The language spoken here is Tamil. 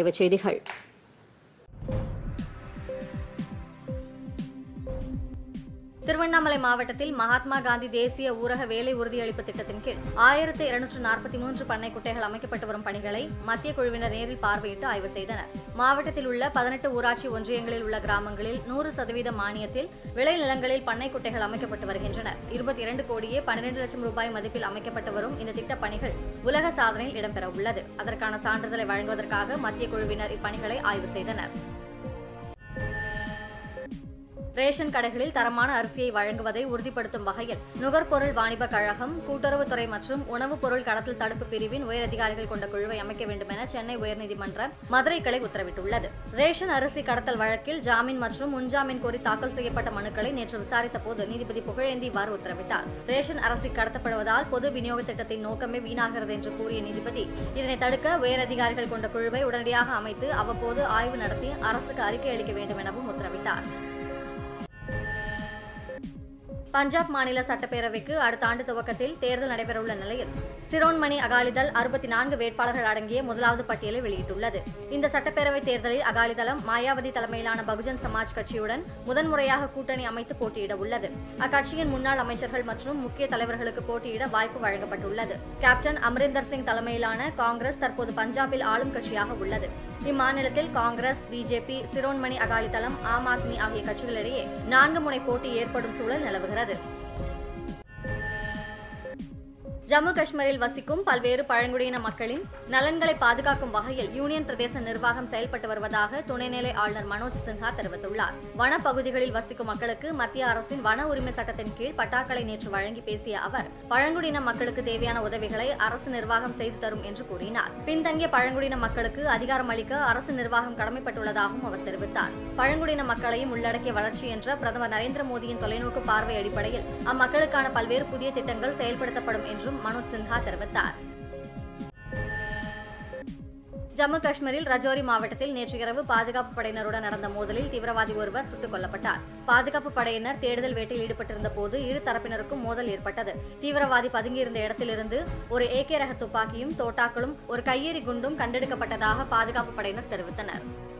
தலைப்புச் செய்திகள் திருவண்ணாமலை மாவட்டத்தில் மகாத்மா காந்தி தேசிய ஊரக வேலை உறுதியளிப்பு திட்டத்தின் கீழ் ஆயிரத்து இருநூற்று நாற்பத்தி மூன்று பண்ணை குட்டைகள் அமைக்கப்பட்டு வரும் பணிகளை மத்திய குழுவினர் நேரில் பார்வையிட்டு ஆய்வு செய்தனர் மாவட்டத்தில் உள்ள பதினெட்டு ஊராட்சி ஒன்றியங்களில் உள்ள கிராமங்களில் நூறு சதவீத மானியத்தில் விளை நிலங்களில் பண்ணை குட்டைகள் அமைக்கப்பட்டு வருகின்றன இருபத்தி இரண்டு கோடியே பன்னிரண்டு லட்சம் ரூபாய் மதிப்பில் அமைக்கப்பட்டு வரும் இந்த திட்டப் பணிகள் உலக சாதனையில் இடம்பெற உள்ளது அதற்கான சான்றிதழை வழங்குவதற்காக மத்திய குழுவினர் இப்பணிகளை ஆய்வு செய்தனர் ரேஷன் கடைகளில் தரமான அரிசியை வழங்குவதை உறுதிப்படுத்தும் வகையில் நுகர்பொருள் வாணிப கழகம் கூட்டுறவுத்துறை மற்றும் உணவுப் பொருள் கடத்தல் தடுப்பு பிரிவின் உயரதிகாரிகள் கொண்ட குழுவை அமைக்க வேண்டும் என சென்னை உயர்நீதிமன்ற மதுரை கிளை உத்தரவிட்டுள்ளது ரேஷன் அரிசி கடத்தல் வழக்கில் ஜாமீன் மற்றும் முன்ஜாமீன் கோரி தாக்கல் செய்யப்பட்ட மனுக்களை நேற்று விசாரித்த போது நீதிபதி புகழேந்தி இவ்வாறு உத்தரவிட்டார் ரேஷன் அரிசி கடத்தப்படுவதால் பொது விநியோக திட்டத்தின் நோக்கமே வீணாகிறது என்று கூறிய நீதிபதி இதனை தடுக்க உயரதிகாரிகள் கொண்ட குழுவை உடனடியாக அமைத்து அவ்வப்போது ஆய்வு நடத்தி அரசுக்கு அறிக்கை அளிக்க வேண்டும் எனவும் உத்தரவிட்டார் பஞ்சாப் மாநில சட்டப்பேரவைக்கு அடுத்த ஆண்டு துவக்கத்தில் தேர்தல் நடைபெறவுள்ள நிலையில் சிரோன்மணி அகாலிதள் அறுபத்தி நான்கு வேட்பாளர்கள் அடங்கிய முதலாவது பட்டியலை வெளியிட்டுள்ளது இந்த சட்டப்பேரவை தேர்தலில் அகாலிதளம் மாயாவதி தலைமையிலான பகுஜன் சமாஜ் கட்சியுடன் முதன்முறையாக கூட்டணி அமைத்து போட்டியிட உள்ளது அக்கட்சியின் முன்னாள் அமைச்சர்கள் மற்றும் முக்கிய தலைவர்களுக்கு போட்டியிட வாய்ப்பு வழங்கப்பட்டுள்ளது கேப்டன் அமரிந்தர் சிங் தலைமையிலான காங்கிரஸ் தற்போது பஞ்சாபில் ஆளும் கட்சியாக உள்ளது இம்மாநிலத்தில் காங்கிரஸ் பிஜேபி சிரோன்மணி அகாலிதளம் ஆம் ஆத்மி ஆகிய கட்சிகளிடையே நான்கு முனை போட்டி ஏற்படும் சூழல் நிலவுகிறது ஜம்மு காஷ்மீரில் வசிக்கும் பல்வேறு பழங்குடியின மக்களின் நலன்களை பாதுகாக்கும் வகையில் யூனியன் பிரதேச நிர்வாகம் செயல்பட்டு வருவதாக துணைநிலை ஆளுநர் மனோஜ் சின்ஹா தெரிவித்துள்ளார் வனப்பகுதிகளில் வசிக்கும் மக்களுக்கு மத்திய அரசின் வன உரிமை சட்டத்தின் கீழ் பட்டாக்களை நேற்று வழங்கி பேசிய அவர் பழங்குடியின மக்களுக்கு தேவையான உதவிகளை அரசு நிர்வாகம் செய்து தரும் என்று கூறினார் பின்தங்கிய பழங்குடியின மக்களுக்கு அதிகாரம் அளிக்க அரசு நிர்வாகம் கடமைப்பட்டுள்ளதாகவும் அவர் தெரிவித்தார் பழங்குடியின மக்களையும் உள்ளடக்கிய வளர்ச்சி என்ற பிரதமர் நரேந்திர மோடியின் தொலைநோக்கு பார்வை அடிப்படையில் அம்மக்களுக்கான பல்வேறு புதிய திட்டங்கள் செயல்படுத்தப்படும் என்றும் மனோஜ் சின்ஹா தெரிவித்தார் ஜம்மு காஷ்மீரில் ரஜோரி மாவட்டத்தில் நேற்று இரவு பாதுகாப்பு படையினருடன் நடந்த மோதலில் தீவிரவாதி ஒருவர் சுட்டுக் கொல்லப்பட்டார் பாதுகாப்பு படையினர் தேடுதல் வேட்டையில் ஈடுபட்டிருந்த போது இரு தரப்பினருக்கும் மோதல் ஏற்பட்டது தீவிரவாதி பதுங்கியிருந்த இடத்திலிருந்து ஒரு ஏகே ரக துப்பாக்கியும் தோட்டாக்களும் ஒரு கையெறி குண்டும் கண்டெடுக்கப்பட்டதாக பாதுகாப்பு படையினர் தெரிவித்தனர்